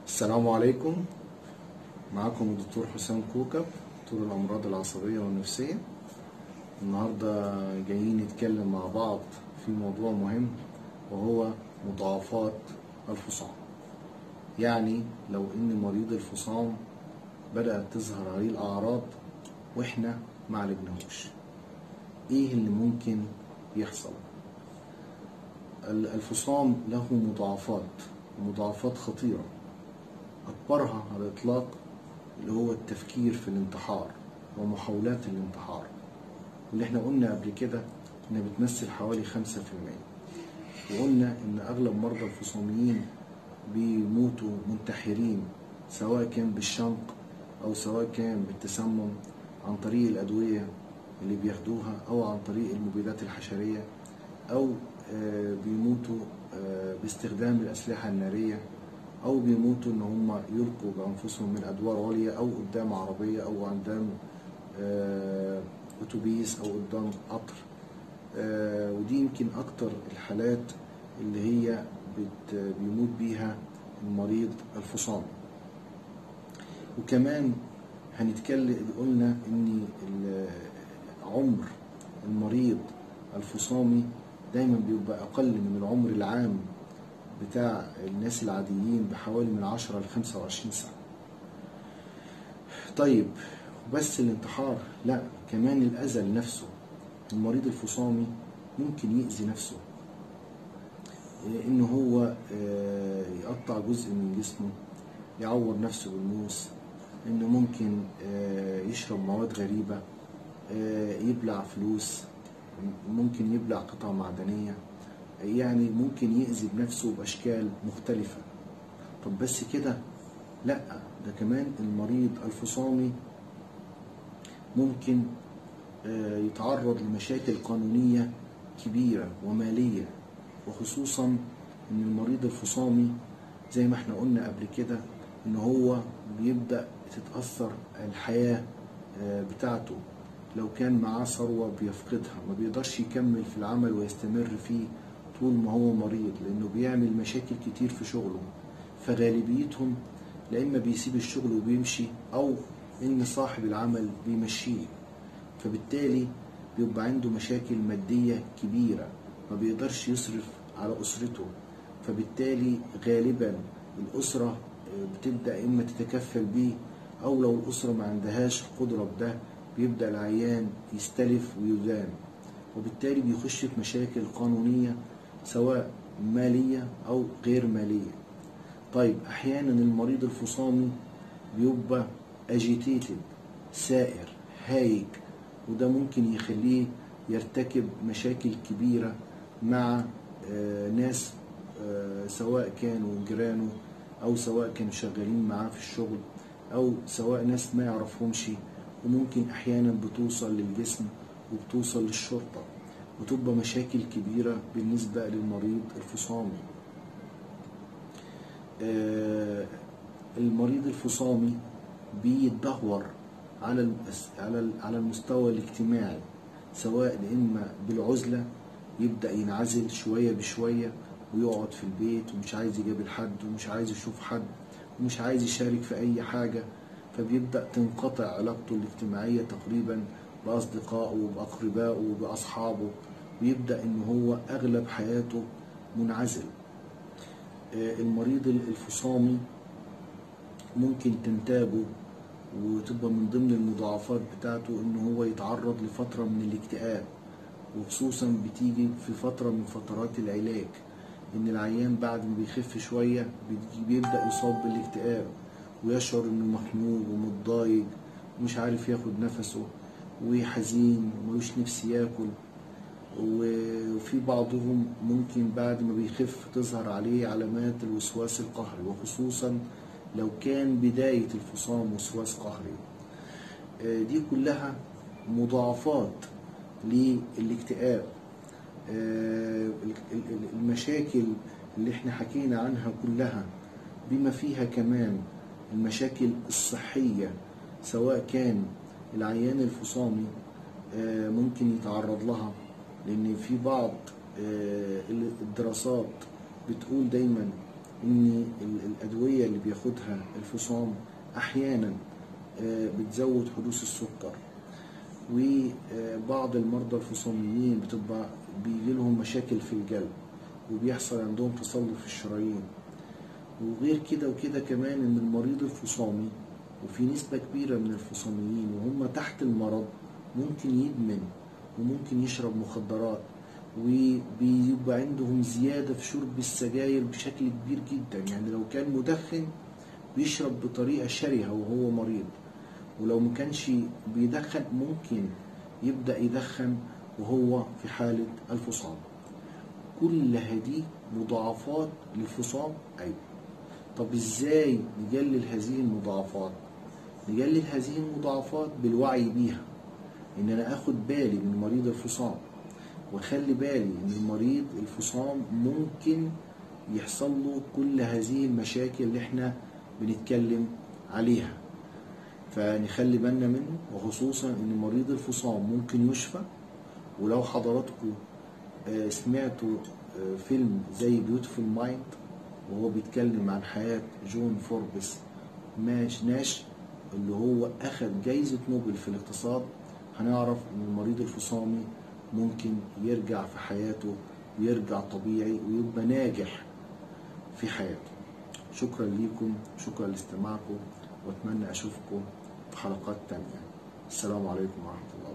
السلام عليكم معاكم الدكتور حسام كوكب دكتور الأمراض العصبية والنفسية النهاردة جايين نتكلم مع بعض في موضوع مهم وهو مضاعفات الفصام يعني لو إن مريض الفصام بدأت تظهر عليه الأعراض وإحنا ما عالجناهوش إيه اللي ممكن يحصل الفصام له مضاعفات مضاعفات خطيرة أكبرها على الإطلاق اللي هو التفكير في الانتحار ومحاولات الانتحار واللي احنا قلنا قبل كده إنها بتمثل حوالي خمسة في المية وقلنا إن أغلب مرضى الفصاميين بيموتوا منتحرين سواء كان بالشنق أو سواء كان بالتسمم عن طريق الأدوية اللي بياخدوها أو عن طريق المبيدات الحشرية أو بيموتوا باستخدام الأسلحة النارية أو بيموتوا إن هم يلقوا بأنفسهم من أدوار عليا أو قدام عربية أو قدام أتوبيس أو قدام قطر ودي يمكن أكتر الحالات اللي هي بيموت بيها المريض الفصامي وكمان هنتكلم قلنا إن عمر المريض الفصامي دايما بيبقى أقل من العمر العام بتاع الناس العاديين بحوالي من 10 ل 25 سنة طيب بس الانتحار لا كمان الأذى لنفسه المريض الفصامي ممكن يأذي نفسه إن هو يقطع جزء من جسمه يعور نفسه بالموس إنه ممكن يشرب مواد غريبة يبلع فلوس ممكن يبلع قطع معدنية يعني ممكن يأذي بنفسه بأشكال مختلفة طب بس كده لا ده كمان المريض الفصامي ممكن يتعرض لمشاكل قانونية كبيرة ومالية وخصوصا ان المريض الفصامي زي ما احنا قلنا قبل كده ان هو بيبدأ تتأثر الحياة بتاعته لو كان معاه ثروة بيفقدها ما بيقدرش يكمل في العمل ويستمر فيه طول ما هو مريض لأنه بيعمل مشاكل كتير في شغله فغالبيتهم لا إما بيسيب الشغل وبيمشي أو إن صاحب العمل بيمشيه فبالتالي بيبقى عنده مشاكل مادية كبيرة ما بيقدرش يصرف على أسرته فبالتالي غالبا الأسرة بتبدأ إما تتكفل بيه أو لو الأسرة ما عندهاش قدرة بده بيبدأ العيان يستلف ويدان وبالتالي بيخش في مشاكل قانونية سواء مالية أو غير مالية طيب أحيانا المريض الفصامي بيبقى اجيتيتد سائر هايج وده ممكن يخليه يرتكب مشاكل كبيرة مع ناس سواء كانوا جيرانه أو سواء كانوا شغالين معاه في الشغل أو سواء ناس ما يعرفهمش وممكن احيانا بتوصل للجسم وبتوصل للشرطة وتبقى مشاكل كبيرة بالنسبة للمريض الفصامي المريض الفصامي بيتدهور على على على المستوى الاجتماعي سواء اما بالعزلة يبدأ ينعزل شوية بشوية ويقعد في البيت ومش عايز يقابل حد ومش عايز يشوف حد ومش عايز يشارك في أي حاجة فبيبدأ تنقطع علاقته الاجتماعية تقريبا بأصدقائه وبأقربائه وبأصحابه ويبدأ إن هو أغلب حياته منعزل المريض الفصامي ممكن تنتابه وتبقى من ضمن المضاعفات بتاعته إن هو يتعرض لفترة من الاكتئاب وخصوصا بتيجي في فترة من فترات العلاج إن العيان بعد ما بيخف شوية بيبدأ يصاب بالاكتئاب ويشعر انه مخنوق ومتضايق ومش عارف ياخد نفسه وحزين وملوش نفس ياكل وفي بعضهم ممكن بعد ما بيخف تظهر عليه علامات الوسواس القهري وخصوصا لو كان بداية الفصام وسواس قهري دي كلها مضاعفات للاكتئاب المشاكل اللي احنا حكينا عنها كلها بما فيها كمان المشاكل الصحية سواء كان العيان الفصامي ممكن يتعرض لها لأن في بعض الدراسات بتقول دايما ان الادويه اللي اللي بياخدها الفصام أحيانا آه، بتزود حدوث السكر وبعض المرضى الفصاميين بتبقى بيجي لهم مشاكل في القلب وبيحصل عندهم تصلب في الشرايين وغير كده وكده كمان ان المريض الفصامي وفي نسبة كبيرة من الفصاميين وهم تحت المرض ممكن يدمن وممكن يشرب مخدرات وبيبقى عندهم زيادة في شرب السجاير بشكل كبير جدا يعني لو كان مدخن بيشرب بطريقة شرهة وهو مريض ولو ما كانش بيدخن ممكن يبدأ يدخن وهو في حالة الفصام كل هذه مضاعفات للفصام أيوة طب ازاي نقلل هذه المضاعفات نقلل هذه المضاعفات بالوعي بيها ان انا اخد بالي من مريض الفصام واخلي بالي ان المريض الفصام ممكن يحصل له كل هذه المشاكل اللي احنا بنتكلم عليها فنخلي بالنا منه وخصوصا ان مريض الفصام ممكن يشفى ولو حضراتكم آه، سمعتوا آه، فيلم زي بيوتيفول مايند وهو بيتكلم عن حياة جون فوربس ماش ناش اللي هو أخذ جايزة نوبل في الاقتصاد هنعرف إن المريض الفصامي ممكن يرجع في حياته ويرجع طبيعي ويبقى ناجح في حياته شكرا ليكم شكرا لاستماعكم واتمنى اشوفكم في حلقات تانية السلام عليكم ورحمة الله